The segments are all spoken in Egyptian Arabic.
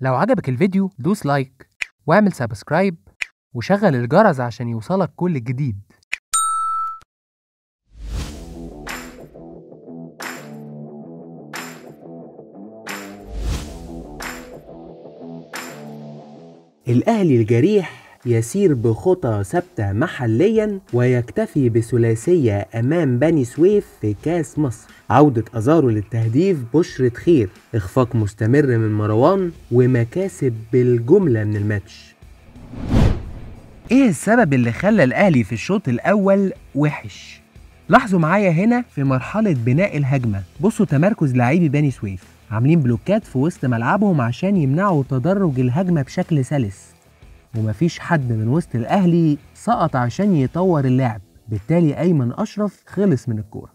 لو عجبك الفيديو دوس لايك واعمل سبسكرايب وشغل الجرس عشان يوصلك كل جديد الأهلي الجريح يسير بخطى ثابتة محليا ويكتفي بثلاثية أمام بني سويف في كاس مصر عودة أزارو للتهديف بشرة خير إخفاق مستمر من مروان ومكاسب بالجملة من الماتش ايه السبب اللي خلى الاهلي في الشوط الاول وحش لاحظوا معايا هنا في مرحلة بناء الهجمة بصوا تمركز لاعبي بني سويف عاملين بلوكات في وسط ملعبهم عشان يمنعوا تدرج الهجمة بشكل سلس ومفيش حد من وسط الاهلي سقط عشان يطور اللعب بالتالي ايمن اشرف خلص من الكوره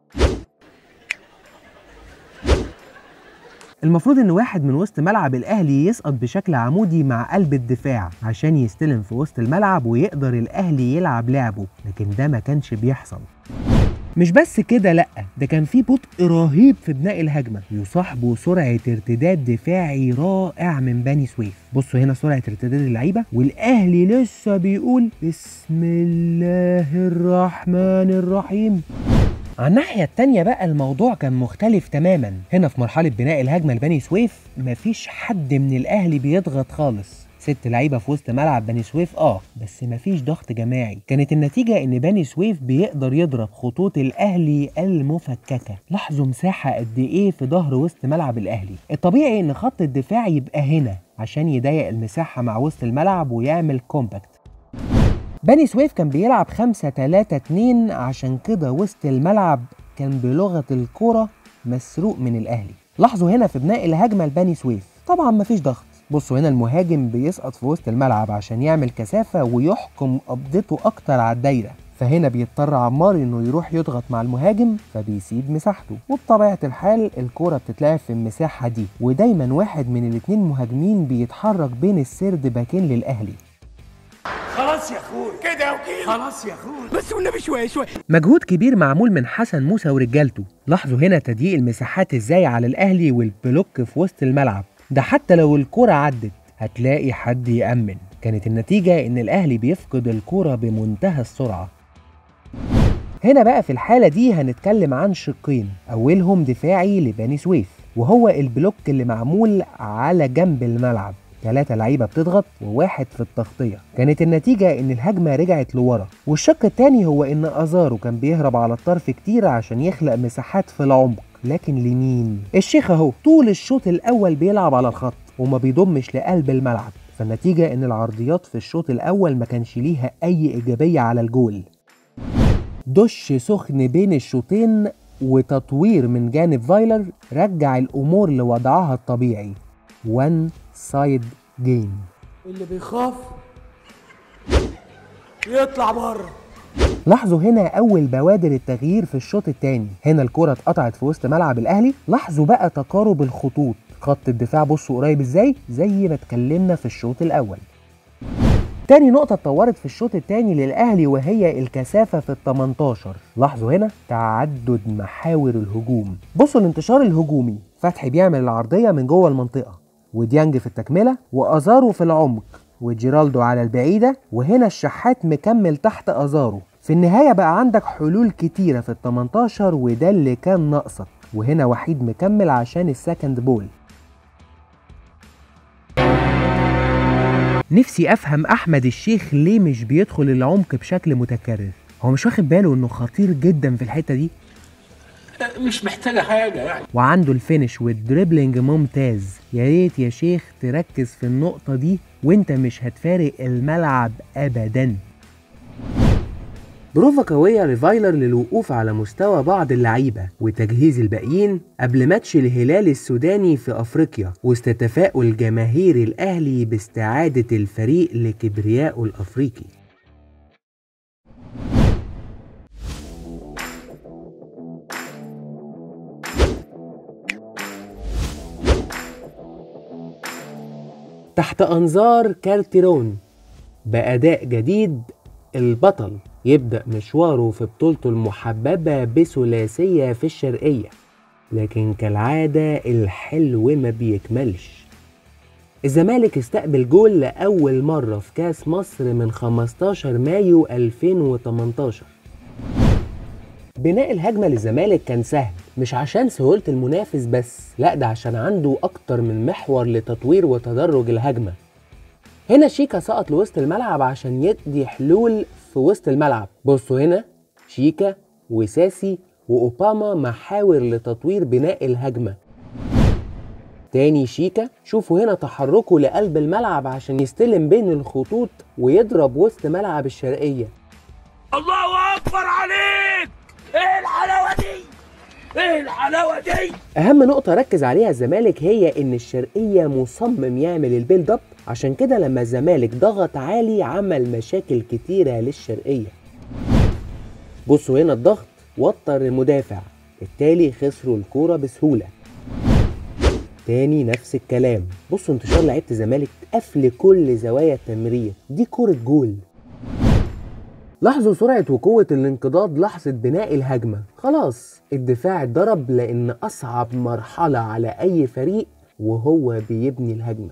المفروض ان واحد من وسط ملعب الاهلي يسقط بشكل عمودي مع قلب الدفاع عشان يستلم في وسط الملعب ويقدر الاهلي يلعب لعبه لكن ده ما كانش بيحصل مش بس كده لا ده كان في بطء رهيب في بناء الهجمه يصاحبه سرعه ارتداد دفاعي رائع من بني سويف بصوا هنا سرعه ارتداد اللعيبه والاهلي لسه بيقول بسم الله الرحمن الرحيم على الناحية التانية بقى الموضوع كان مختلف تماما هنا في مرحلة بناء الهجمة لبني سويف مفيش حد من الأهلي بيضغط خالص ست لعيبه في وسط ملعب بني سويف اه بس مفيش ضغط جماعي كانت النتيجه ان بني سويف بيقدر يضرب خطوط الاهلي المفككه لاحظوا مساحه قد ايه في ظهر وسط ملعب الاهلي الطبيعي ان خط الدفاع يبقى هنا عشان يضيق المساحه مع وسط الملعب ويعمل كومباكت بني سويف كان بيلعب 5 3 2 عشان كده وسط الملعب كان بلغه الكوره مسروق من الاهلي لاحظوا هنا في بناء الهجمه لبني سويف طبعا مفيش ضغط بصوا هنا المهاجم بيسقط في وسط الملعب عشان يعمل كثافة ويحكم قبضته أكتر على الدايرة فهنا بيضطر عمار انه يروح يضغط مع المهاجم فبيسيب مساحته وبطبيعة الحال الكورة بتتلعب في المساحة دي ودايما واحد من الاتنين مهاجمين بيتحرك بين السرد باكين للأهلي خلاص يا اخوي كده وكده خلاص يا اخوي بس والنبي شويه شويه مجهود كبير معمول من حسن موسى ورجالته لاحظوا هنا تضييق المساحات ازاي على الأهلي والبلوك في وسط الملعب ده حتى لو الكرة عدت هتلاقي حد يأمن كانت النتيجة إن الأهلي بيفقد الكرة بمنتهى السرعة هنا بقى في الحالة دي هنتكلم عن شقين أولهم دفاعي لبني سويف وهو البلوك اللي معمول على جنب الملعب ثلاثة لعيبة بتضغط وواحد في التغطية كانت النتيجة إن الهجمة رجعت لورا والشق التاني هو إن أزارو كان بيهرب على الطرف كتير عشان يخلق مساحات في العمق لكن لمين؟ الشيخ اهو طول الشوط الاول بيلعب على الخط وما بيضمش لقلب الملعب فالنتيجة ان العرضيات في الشوط الاول ما كانش ليها اي ايجابية على الجول دش سخن بين الشوطين وتطوير من جانب فايلر رجع الامور لوضعها الطبيعي وان سايد جيم اللي بيخاف يطلع بره لاحظوا هنا اول بوادر التغيير في الشوط الثاني هنا الكرة اتقطعت في وسط ملعب الاهلي لاحظوا بقى تقارب الخطوط خط الدفاع بصوا قريب ازاي زي ما اتكلمنا في الشوط الاول تاني نقطة اتطورت في الشوط الثاني للأهلي وهي الكثافة في ال 18 لاحظوا هنا تعدد محاور الهجوم بصوا الانتشار الهجومي فتحي بيعمل العرضية من جوه المنطقة وديانج في التكملة وأزارو في العمق وجيرالدو على البعيدة وهنا الشحات مكمل تحت أزارو في النهاية بقى عندك حلول كتيرة في ال 18 وده اللي كان ناقصك وهنا وحيد مكمل عشان السكند بول نفسي افهم احمد الشيخ ليه مش بيدخل العمق بشكل متكرر هو مش واخد باله انه خطير جدا في الحته دي مش محتاجه حاجه يعني وعنده الفينش والدريبلينج ممتاز يا ريت يا شيخ تركز في النقطه دي وانت مش هتفارق الملعب ابدا بروفا قوية لفايلر للوقوف على مستوى بعض اللعيبة وتجهيز الباقيين قبل ماتش الهلال السوداني في أفريقيا وسط تفاؤل جماهير الأهلي باستعادة الفريق لكبريائه الأفريقي تحت أنظار كارتيرون بأداء جديد البطل يبدأ مشواره في بطولته المحببة بثلاثية في الشرقية لكن كالعادة الحلو ما بيكملش الزمالك استقبل جول لأول مرة في كاس مصر من 15 مايو 2018 بناء الهجمة للزمالك كان سهل مش عشان سهولة المنافس بس لا ده عشان عنده أكتر من محور لتطوير وتدرج الهجمة هنا شيكا سقط لوسط الملعب عشان يدي حلول في وسط الملعب بصوا هنا شيكا وساسي وأوباما محاور لتطوير بناء الهجمة تاني شيكا شوفوا هنا تحركه لقلب الملعب عشان يستلم بين الخطوط ويضرب وسط ملعب الشرقية الله اكبر عليك ايه الحلاوه دي ايه الحلاوه دي أهم نقطة ركز عليها الزمالك هي إن الشرقية مصمم يعمل البيلد أب عشان كده لما الزمالك ضغط عالي عمل مشاكل كتيرة للشرقية بصوا هنا الضغط وتر المدافع بالتالي خسروا الكورة بسهولة تاني نفس الكلام بصوا انتشار لعيبة الزمالك قفل كل زوايا التمرير دي كورة جول لاحظوا سرعة وقوة الانقضاض لحظة بناء الهجمة خلاص الدفاع اتضرب لأن أصعب مرحلة على أي فريق وهو بيبني الهجمة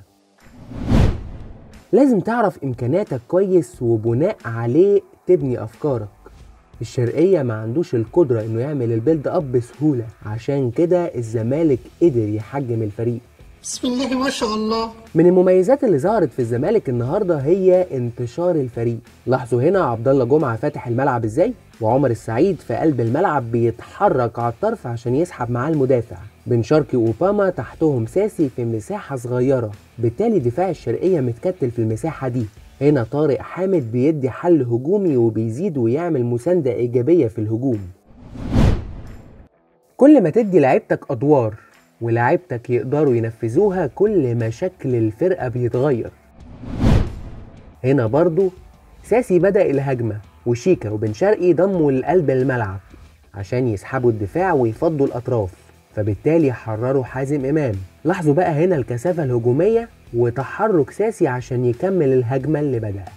لازم تعرف إمكانياتك كويس وبناء عليه تبني أفكارك الشرقية ما عندوش القدرة إنه يعمل البيلد أب بسهولة عشان كده الزمالك قدر يحجم الفريق بسم الله ما شاء الله من المميزات اللي ظهرت في الزمالك النهارده هي انتشار الفريق لاحظوا هنا عبد الله جمعه فاتح الملعب ازاي وعمر السعيد في قلب الملعب بيتحرك على الطرف عشان يسحب معاه المدافع بن شرقي واوباما تحتهم ساسي في مساحه صغيره بالتالي دفاع الشرقيه متكتل في المساحه دي هنا طارق حامد بيدي حل هجومي وبيزيد ويعمل مسانده ايجابيه في الهجوم كل ما تدي لعيبتك ادوار ولاعيبتك يقدروا ينفذوها كل ما شكل الفرقة بيتغير هنا برضو ساسي بدأ الهجمة وشيكا وبن شرقي ضموا لقلب الملعب عشان يسحبوا الدفاع ويفضوا الأطراف فبالتالي حرروا حازم إمام لاحظوا بقى هنا الكثافة الهجومية وتحرك ساسي عشان يكمل الهجمة اللي بدأها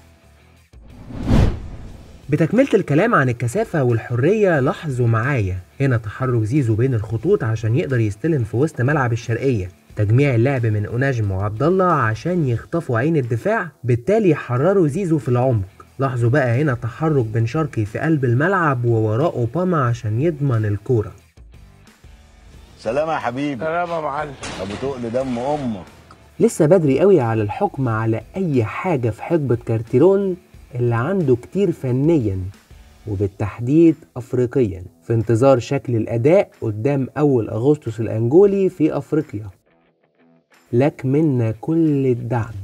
بتكملة الكلام عن الكثافة والحرية لاحظوا معايا هنا تحرك زيزو بين الخطوط عشان يقدر يستلم في وسط ملعب الشرقية تجميع اللعب من أوناجم وعبد الله عشان يخطفوا عين الدفاع بالتالي يحرروا زيزو في العمق لاحظوا بقى هنا تحرك بن شرقي في قلب الملعب ووراه أوباما عشان يضمن الكورة سلام يا حبيبي سلام يا معلم ابو تقل دم امك لسه بدري قوي على الحكم على أي حاجة في حقبة كارتيرون اللي عنده كتير فنيا وبالتحديد أفريقيا في انتظار شكل الأداء قدام أول أغسطس الأنجولي في أفريقيا لك منا كل الدعم